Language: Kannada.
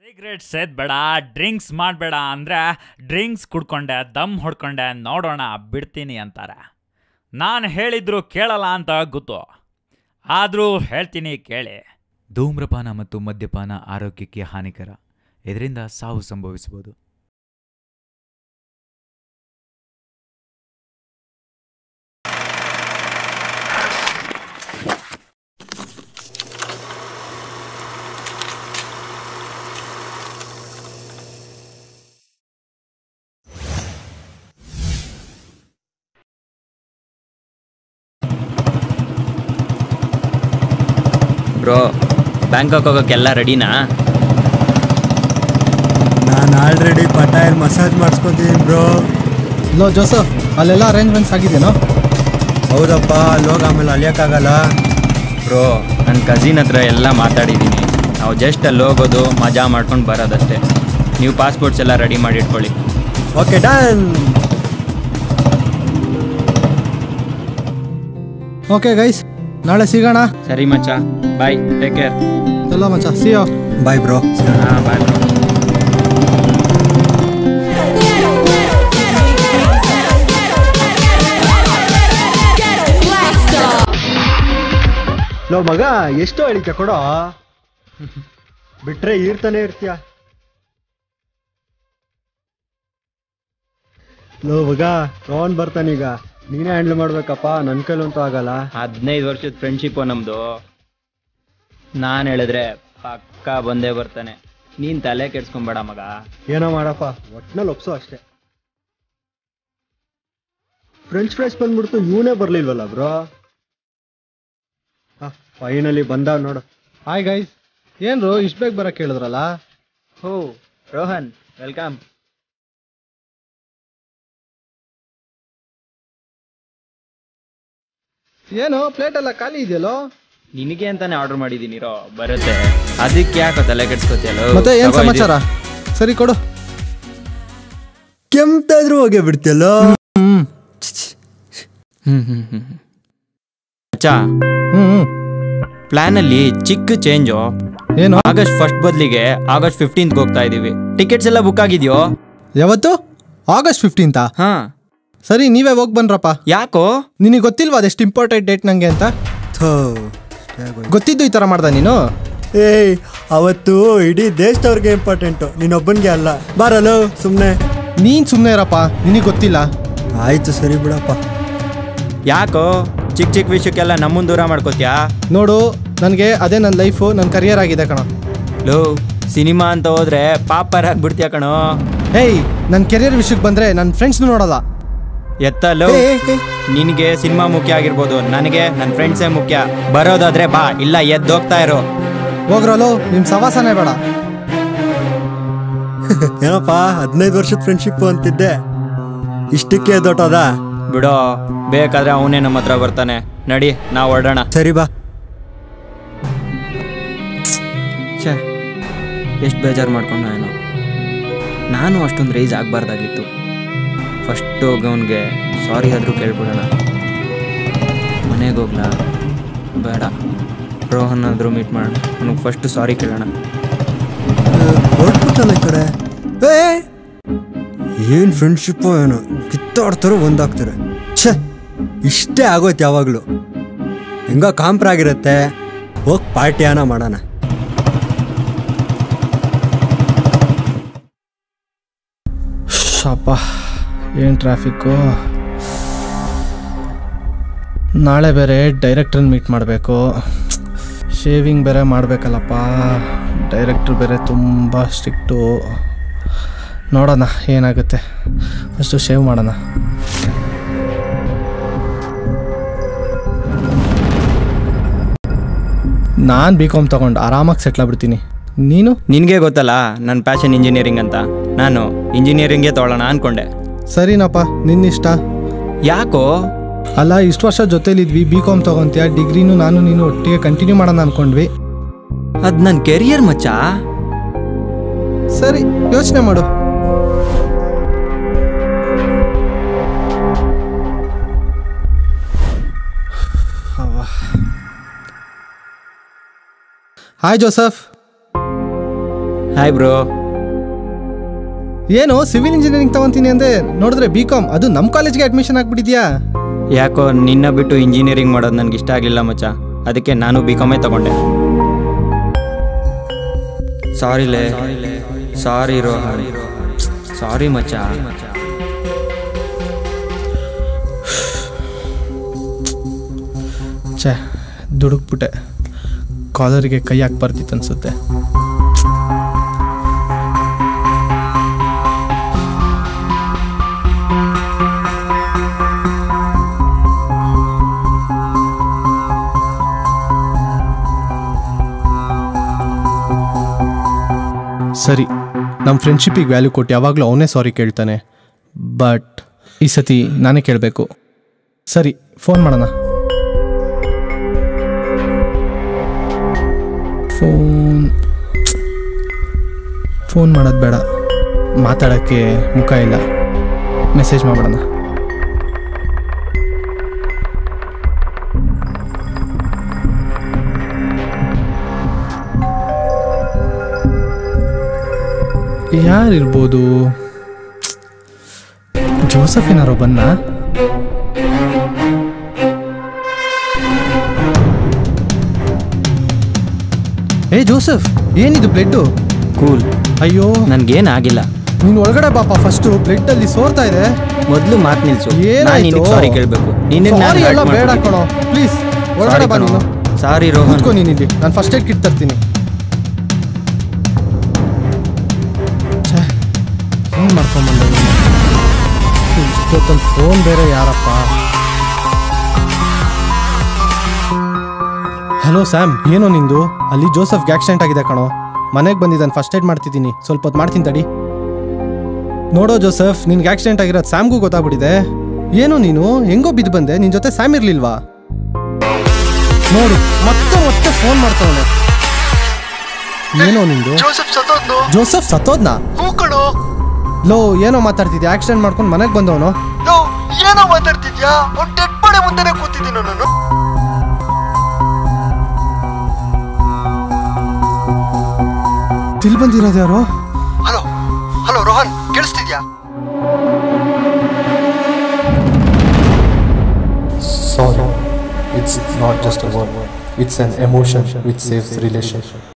ಸಿಗರೇಟ್ ಸೇದ್ಬೇಡ ಡ್ರಿಂಕ್ಸ್ ಮಾಡಬೇಡ ಅಂದರೆ ಡ್ರಿಂಕ್ಸ್ ಕುಡ್ಕೊಂಡೆ ದಮ್ ಹೊಡ್ಕೊಂಡೆ ನೋಡೋಣ ಬಿಡ್ತೀನಿ ಅಂತಾರೆ ನಾನು ಹೇಳಿದ್ರು ಕೇಳಲ್ಲ ಅಂತ ಗೊತ್ತು ಆದರೂ ಹೇಳ್ತೀನಿ ಕೇಳಿ ಧೂಮ್ರಪಾನ ಮತ್ತು ಮದ್ಯಪಾನ ಆರೋಗ್ಯಕ್ಕೆ ಹಾನಿಕರ ಇದರಿಂದ ಸಾವು ಸಂಭವಿಸಬಹುದು ಬ್ರೋ ಬ್ಯಾಂಕಾಕ್ ಹೋಗೋಕ್ಕೆಲ್ಲ ರೆಡಿನಾ ನಾನು ಆಲ್ರೆಡಿ ಪಟಾಯಲ್ಲಿ ಮಸಾಜ್ ಮಾಡಿಸ್ಕೊತೀನಿ ಬ್ರೋ ಲೋ ಜೋಸಫ್ ಅಲ್ಲೆಲ್ಲ ಅರೇಂಜ್ಮೆಂಟ್ಸ್ ಆಗಿದೆಯೇನೋ ಹೌದಪ್ಪ ಅಲ್ಲಿ ಹೋಗಿ ಆಮೇಲೆ ಅಲಿಯೋಕ್ಕಾಗಲ್ಲ ಬ್ರೋ ನನ್ನ ಕಸಿನ್ ಹತ್ರ ಎಲ್ಲ ಮಾತಾಡಿದ್ದೀನಿ ನಾವು ಜಸ್ಟ್ ಅಲ್ಲಿ ಹೋಗೋದು ಮಜಾ ಮಾಡ್ಕೊಂಡು ಬರೋದಷ್ಟೇ ನೀವು ಪಾಸ್ಪೋರ್ಟ್ಸ್ ಎಲ್ಲ ರೆಡಿ ಮಾಡಿ ಇಟ್ಕೊಳ್ಳಿ ಓಕೆ ಡನ್ ಓಕೆ ಗೈಸ್ ನಾಳೆ ಸಿಗೋಣ ಸರಿ ಮಚ್ಚ ಬಾಯ್ ಟೇಕ್ ಕೇರ್ ಎಲ್ಲ ಮಚ್ಚ ಸಿಯೋ ಬಾಯ್ ಬ್ರೋ ಹಾಂ ಬಾಯ್ ಬ್ರೋ ಲೋ ಮಗ ಎಷ್ಟು ಅಳಿಕೆ ಕೊಡೋ ಬಿಟ್ರೆ ಈರ್ತಾನೆ ಇರ್ತೀಯ ಲೋ ಮಗ ತಗೊಂಡ್ ಬರ್ತಾನೀಗ ನೀನೇ ಹ್ಯಾಂಡಲ್ ಮಾಡ್ಬೇಕಪ್ಪ ನನ್ನ ಕೈಲಂತೂ ಆಗಲ್ಲ ಹದಿನೈದು ವರ್ಷದ ಫ್ರೆಂಡ್ಶಿಪ್ಪು ನಮ್ಮದು ನಾನು ಹೇಳಿದ್ರೆ ಪಕ್ಕ ಬಂದೇ ಬರ್ತಾನೆ ನೀನು ತಲೆ ಕೆಡ್ಸ್ಕೊಂಬೇಡ ಮಗ ಏನೋ ಮಾಡಪ್ಪ ಒಟ್ನಲ್ಲಿ ಒಪ್ಸೋ ಅಷ್ಟೇ ಫ್ರೆಂಚ್ ಫ್ರೈಸ್ ಬಂದ್ಬಿಡ್ತು ಇವನೇ ಬರ್ಲಿಲ್ವಲ್ಲ ಬ್ರೋ ಫೈನಲಿ ಬಂದಾವ್ ನೋಡು ಹಾಯ್ ಗೈಸ್ ಏನ್ರು ಇಷ್ಟು ಬೇಗ ಬರಕ್ಕೆ ಹೇಳಿದ್ರಲ್ಲ ಹೋ ರೋಹನ್ ವೆಲ್ಕಮ್ ಏನು ಪ್ಲೇಟ್ ಎಲ್ಲ ಖಾಲಿ ಇದೆಯಲ್ಲೋ ನಿನಗೆ ಅಂತಾನೆ ಆರ್ಡರ್ ಮಾಡಿದ್ದೀನಿ ರೋ ಬರುತ್ತೆ ಅದಕ್ಕೆ ಯಾಕೋ ತಲೆ ಕೆಡ್ಸ್ಕೊತಿಯಲ್ಲ ಮತ್ತೆ ಏನ್ ಸಮಾಚಾರ ಸರಿ ಕೊಡು ಕೆಮ್ತಾದ್ರೂ ಹೋಗೇ ಬಿಡ್ತಿಯಲ್ಲೋ ಹ್ಮ್ ಹ್ಮ್ ಹ್ಮ್ ಹ್ಮ್ ಅಚ್ಚಾ ಹ್ಮ್ ಹ್ಮ್ ಪ್ಲಾನ್ ಅಲ್ಲಿ ಚಿಕ್ಕ ಚೇಂಜು ಏನು ಆಗಸ್ಟ್ ಫಸ್ಟ್ ಬದಲಿಗೆ ಆಗಸ್ಟ್ ಫಿಫ್ಟೀನ್ತ್ ಹೋಗ್ತಾ ಇದೀವಿ ಟಿಕೆಟ್ಸ್ ಎಲ್ಲ ಬುಕ್ ಆಗಿದ್ಯೋ ಯಾವತ್ತು ಆಗಸ್ಟ್ ಫಿಫ್ಟೀನ್ತಾ ಹಾ ಸರಿ ನೀವೇ ಹೋಗಿ ಬನ್ರಪ್ಪ ಯಾಕೋ ನಿನಗೆ ಗೊತ್ತಿಲ್ವಾ ಅದೆಷ್ಟು ಇಂಪಾರ್ಟೆಂಟ್ ಡೇಟ್ ನಂಗೆ ಅಂತ ಥೋ ಗೊತ್ತಿದ್ದು ಈ ಥರ ಮಾಡ್ದ ನೀನು ಏಯ್ ಅವತ್ತು ಇಡೀ ದೇಶದವ್ರಿಗೆ ಇಂಪಾರ್ಟೆಂಟು ನೀನೊಬ್ಬನಿಗೆ ಅಲ್ಲ ಬಾರಲ್ಲೋ ಸುಮ್ಮನೆ ನೀನ್ ಸುಮ್ಮನೆ ಇರಪ್ಪ ನಿನಗೆ ಗೊತ್ತಿಲ್ಲ ಆಯ್ತು ಸರಿ ಬಿಡಪ್ಪ ಯಾಕೋ ಚಿಕ್ಕ ಚಿಕ್ಕ ವಿಷಯಕ್ಕೆಲ್ಲ ನಮ್ಮನ್ನ ದೂರ ಮಾಡ್ಕೋತ್ಯಾ ನೋಡು ನನಗೆ ಅದೇ ನನ್ನ ಲೈಫು ನನ್ನ ಕರಿಯರ್ ಆಗಿದೆ ಕಣ ಲೋ ಸಿನಿಮಾ ಅಂತ ಹೋದ್ರೆ ಪಾಪರ್ ಆಗ್ಬಿಡ್ತೀಯ ಕಣೋ ಹೇಯ್ ನನ್ನ ಕೆರಿಯರ್ ವಿಷಯಕ್ಕೆ ಬಂದರೆ ನನ್ನ ಫ್ರೆಂಡ್ಸ್ನು ನೋಡಲ್ಲ ಎತ್ತ ಲೋ ಏ, ಏ, ಏ. ನಿನಗೆ ಸಿನಿಮಾ ಮುಖ್ಯ ಆಗಿರ್ಬೋದು ನನಗೆ ನನ್ನ ಫ್ರೆಂಡ್ಸೇ ಮುಖ್ಯ ಬರೋದಾದ್ರೆ ಬಾ ಇಲ್ಲ ಎದ್ದೋಗ್ತಾ ಇರೋ ಹೋಗ್ರಲ್ಲೋ ನಿಮ್ಮ ಸವಾಸನೇ ಬೇಡ ಏನಪ್ಪ ಹದಿನೈದು ವರ್ಷದ ಫ್ರೆಂಡ್ಶಿಪ್ ಅಂತಿದ್ದೆ ಇಷ್ಟಕ್ಕೆ ದೊಡ್ಡದ ಬಿಡೋ ಬೇಕಾದ್ರೆ ಅವನೇ ನಮ್ಮ ಹತ್ರ ಬರ್ತಾನೆ ನಡಿ ನಾವು ಹೊರಡೋಣ ಸರಿ ಬಾ ಛೇ ಎಷ್ಟು ಬೇಜಾರು ಮಾಡ್ಕೊಂಡು ಏನೋ ನಾನು ಅಷ್ಟೊಂದು ರೈಸ್ ಆಗಬಾರ್ದಾಗಿತ್ತು ಫಸ್ಟ್ ಹೋಗೋನ್ಗೆ ಸಾರಿ ಆದರೂ ಕೇಳ್ಬಿಡೋಣ ಮನೆಗೆ ಹೋಗ್ಲಾ ಬೇಡ ರೋಹನ್ ಆದರೂ ಮೀಟ್ ಮಾಡೋಣ ನನಗೆ ಫಸ್ಟ್ ಸಾರಿ ಕೇಳೋಣ ಹೊರಟ್ಬಿಟ್ಟಲ್ಲ ಈ ಕಡೆ ಏ ಏನು ಫ್ರೆಂಡ್ಶಿಪ್ಪು ಏನು ಕಿತ್ತಾಡ್ತಾರೋ ಒಂದಾಗ್ತಾರೆ ಛೇ ಇಷ್ಟೇ ಆಗೋಯ್ತು ಯಾವಾಗಲೂ ಹೆಂಗೋ ಕಾಂಪ್ರ ಆಗಿರುತ್ತೆ ಹೋಗಿ ಪಾರ್ಟಿ ಅನ್ನ ಮಾಡೋಣ ಶಪ್ಪ ಏನು ಟ್ರಾಫಿಕ್ಕು ನಾಳೆ ಬೇರೆ ಡೈರೆಕ್ಟ್ರನ್ನ ಮೀಟ್ ಮಾಡಬೇಕು ಶೇವಿಂಗ್ ಬೇರೆ ಮಾಡಬೇಕಲ್ಲಪ್ಪ ಡೈರೆಕ್ಟ್ರ್ ಬೇರೆ ತುಂಬ ಸ್ಟ್ರಿಕ್ಟು ನೋಡೋಣ ಏನಾಗುತ್ತೆ ಫಸ್ಟು ಶೇವ್ ಮಾಡೋಣ ನಾನು ಬಿ ಕಾಮ್ ತೊಗೊಂಡು ಆರಾಮಾಗಿ ಸೆಟ್ಲ್ ಆಗ್ಬಿಡ್ತೀನಿ ನೀನು ನಿನಗೆ ಗೊತ್ತಲ್ಲ ನನ್ನ ಪ್ಯಾಷನ್ ಇಂಜಿನಿಯರಿಂಗ್ ಅಂತ ನಾನು ಇಂಜಿನಿಯರಿಂಗೇ ತೊಗೊಳ್ಳೋಣ ಅಂದ್ಕೊಂಡೆ ಸರಿನಪ್ಪ ನಿನ್ನಿಷ್ಟ ಯಾಕೋ ಅಲ್ಲ ಇಷ್ಟು ವರ್ಷ ಜೊತೆಲಿದ್ವಿ ಬಿ ಕಾಮ್ ತೊಗೊಂತೀಯ ಡಿಗ್ರಿನೂ ನಾನು ನೀನು ಒಟ್ಟಿಗೆ ಕಂಟಿನ್ಯೂ ಮಾಡೋಣ ಅನ್ಕೊಂಡ್ವಿ ಅದು ನನ್ನ ಕೆರಿಯರ್ ಮಚ್ಚ ಸರಿ ಯೋಚನೆ ಮಾಡು ಹಾಯ್ ಜೋಸಫ್ ಹಾಯ್ ಬ್ರೋ ಏನು ಸಿವಿಲ್ ಇಂಜಿನಿಯರಿಂಗ್ ತಗೊಂತೀನಿ ಅಂದೆ ನೋಡಿದ್ರೆ ಬಿ ಕಾಮ್ ಅದು ನಮ್ಮ ಕಾಲೇಜ್ಗೆ ಅಡ್ಮಿಷನ್ ಆಗ್ಬಿಟ್ಟಿದ್ಯಾ ಯಾಕೋ ನಿನ್ನ ಬಿಟ್ಟು ಇಂಜಿನಿಯರಿಂಗ್ ಮಾಡೋದು ನನಗೆ ಇಷ್ಟ ಆಗಲಿಲ್ಲ ಮಚ್ಚ ಅದಕ್ಕೆ ನಾನು ಬಿ ಕಾಮೇ ತಗೊಂಡೆ ಸಾರಿಲೇ ಸಾರಿ ರೋಹನ್ ಸಾರಿ ಮಚ್ಚ ಛೇ ದುಡುಕ್ಬಿಟ್ಟೆ ಕಾಲರಿಗೆ ಕೈ ಹಾಕ್ಬಾರ್ದಿತ್ತು ಅನ್ಸುತ್ತೆ ಸರಿ ನಮ್ಮ ಫ್ರೆಂಡ್ಶಿಪ್ಪಿಗೆ ವ್ಯಾಲ್ಯೂ ಕೊಟ್ಟು ಯಾವಾಗಲೂ ಅವನೇ ಸಾರಿ ಕೇಳ್ತಾನೆ ಬಟ್ ಈ ಸತಿ ನಾನೇ ಕೇಳಬೇಕು ಸರಿ ಫೋನ್ ಮಾಡೋಣ ಫೋನ್ ಫೋನ್ ಮಾಡೋದು ಬೇಡ ಮಾತಾಡೋಕ್ಕೆ ಮುಖ ಇಲ್ಲ ಮೆಸೇಜ್ ಮಾಡೋಣ ಯಾರಿರ್ಬೋದು ಜೋಸಫ್ ಏನಾರೋ ಬನ್ನ ಏ ಜೋಸಫ್ ಏನಿದು ಬ್ಲಡ್ಡು ಕೂಲ್ ಅಯ್ಯೋ ನನ್ಗೇನ್ ಆಗಿಲ್ಲ ನೀನು ಒಳಗಡೆ ಬಾಪ ಫಸ್ಟು ಬ್ಲಡ್ ಅಲ್ಲಿ ಸೋರ್ತಾ ಇದೆ ಮೊದಲು ಮಾತು ನಿಲ್ಸು ನಾನು ಏನಾಯ್ತು ನಿನಗೆ ಸಾರಿ ಕೇಳಬೇಕು ನಿನಗೆ ನಾನು ಸಾರಿ ಎಲ್ಲ hurt ಬೇಡ ಮಾಡ್ಬಿಟ್ಟಿದ್ದೀನಿ. ಕಣೋ ಪ್ಲೀಸ್ ಒಳಗಡೆ ಸಾರಿ ಬಾ ಕಣೋ. ನೀನು ಸಾರಿ ರೋಹನ್ ಕೂತ್ಕೋ ನೀನು ಇಲ್ಲಿ ನಾನು ಫಸ್ಟ್ ಏಡ್ ಕಿಟ್ ತರ್ತೀನಿ ಏನು ಮಾಡ್ಕೊಂಬಂದ ಇಷ್ಟೊತ್ತಲ್ಲಿ ಫೋನ್ ಬೇರೆ ಯಾರಪ್ಪ ಹಲೋ ಸ್ಯಾಮ್ ಏನೋ ನಿಂದು ಅಲ್ಲಿ ಜೋಸಫ್ಗೆ ಆಕ್ಸಿಡೆಂಟ್ ಆಗಿದೆ ಕಣೋ ಮನೆಗೆ ಬಂದಿದ್ದಾನೆ ಫಸ್ಟ್ ಏಡ್ ಮಾಡ್ತಿದ್ದೀನಿ ಸ್ವಲ್ಪ ಹೊತ್ತು ಮಾಡ್ತೀನಿ ತಡಿ ನೋಡೋ ಜೋಸಫ್ ನಿನ್ಗೆ ಆಕ್ಸಿಡೆಂಟ್ ಆಗಿರೋದು ಸ್ಯಾಮ್ಗೂ ಗೊತ್ತಾಗ್ಬಿಟ್ಟಿದೆ ಏನು ನೀನು ಹೆಂಗೋ ಬಿದ್ದು ಬಂದೆ ನಿನ್ ಜೊತೆ ಸ್ಯಾಮ್ ಇರ್ಲಿಲ್ವಾ ನೋಡು ಮತ್ತೆ ಮತ್ತೆ ಫೋನ್ ಮಾಡ್ತಾವನೆ ಏನೋ ನಿಂದು ಜೋಸೆಫ್ ಸತ್ತೋದ್ನು ಜೋಸಫ್ ಸತ್ತೋದ್ನಾ ಹೂ ಕಣೋ ಲೋ ಏನೋ ಮಾತಾಡ್ತಿದ್ದೆ ಆಕ್ಸಿಡೆಂಟ್ ಮಾಡ್ಕೊಂಡು ಮನೆಗೆ ಬಂದವನು ಲೋ ಏನೋ ಮಾತಾಡ್ತಿದ್ಯಾ ಅವ್ನ್ ಡೆಡ್ ಬಾಡಿ ಮುಂದೆನೆ ಕೂತಿದ್ದೀನೋ ನಾನು ತಿಲ್ ಬಂದಿರೋದು ಯಾರು ಹಲೋ ಹಲೋ ರೋಹನ್ ಕೇಳಿಸ್ತಿದ್ಯಾ Sorry, it's not just a word, it's an emotion which saves relation.